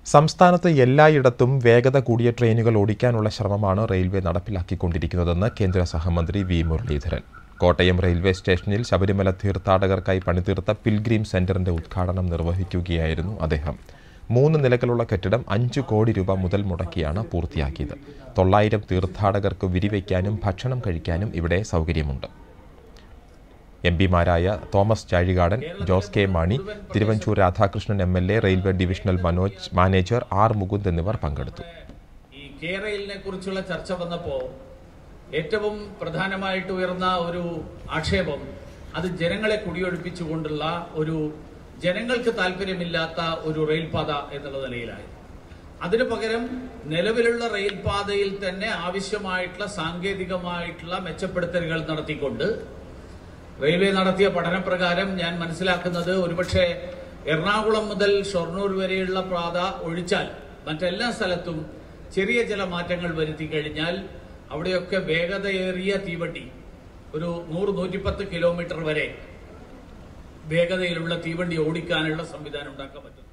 സംസ്ഥാനത്ത് എല്ലായിടത്തും വേഗത കൂടിയ ട്രെയിനുകൾ ഓടിക്കാനുള്ള ശ്രമമാണ് റെയിൽവേ നടപ്പിലാക്കിക്കൊണ്ടിരിക്കുന്നതെന്ന് കേന്ദ്ര സഹമന്ത്രി വി മുരളീധരൻ കോട്ടയം റെയിൽവേ സ്റ്റേഷനിൽ ശബരിമല തീർത്ഥാടകർക്കായി പണിതീർത്ത പിൽഗ്രീം സെന്ററിന്റെ ഉദ്ഘാടനം നിർവഹിക്കുകയായിരുന്നു അദ്ദേഹം മൂന്ന് നിലകളുള്ള കെട്ടിടം അഞ്ചു കോടി രൂപ മുതൽ മുടക്കിയാണ് പൂർത്തിയാക്കിയത് തൊള്ളായിരം തീർത്ഥാടകർക്ക് വിരിവയ്ക്കാനും ഭക്ഷണം കഴിക്കാനും ഇവിടെ സൗകര്യമുണ്ട് എം പിമാരായ Thomas Chazhikadan Jose K Mani Thiruvanchoor Radhakrishnan M L A railway divisional Manoj manager R Mukund എന്നിവർ പങ്കെടുത്തു ഈ കെ റെയിലിനെ കുറിച്ചുള്ള ചർച്ച വന്നപ്പോൾ ഏറ്റവും പ്രധാനമായിട്ട് ഉയർന്ന ഒരു ആക്ഷേപം അത് ജനങ്ങളെ കുടിയൊഴിപ്പിച്ചുകൊണ്ടുള്ള ഒരു ജനങ്ങൾക്ക് താല്പര്യമില്ലാത്ത ഒരു റെയിൽപാത എന്നുള്ള നിലയിലായി അതിനു പകരം നിലവിലുള്ള റെയിൽപാതയിൽ തന്നെ ആവശ്യമായിട്ടുള്ള സാങ്കേതികമായിട്ടുള്ള മെച്ചപ്പെടുത്തലുകൾ നടത്തിക്കൊണ്ട് റെയിൽവേ നടത്തിയ പഠനപ്രകാരം ഞാൻ മനസ്സിലാക്കുന്നത് ഒരുപക്ഷെ എറണാകുളം മുതൽ ഷൊർണൂർ വരെയുള്ള പാത ഒഴിച്ചാൽ മറ്റെല്ലാ സ്ഥലത്തും ചെറിയ ചില മാറ്റങ്ങൾ വരുത്തി കഴിഞ്ഞാൽ അവിടെയൊക്കെ വേഗതയേറിയ തീവണ്ടി ഒരു നൂറ് നൂറ്റിപ്പത്ത് കിലോമീറ്റർ വരെ വേഗതയിലുള്ള തീവണ്ടി ഓടിക്കാനുള്ള സംവിധാനം ഉണ്ടാക്കാൻ പറ്റും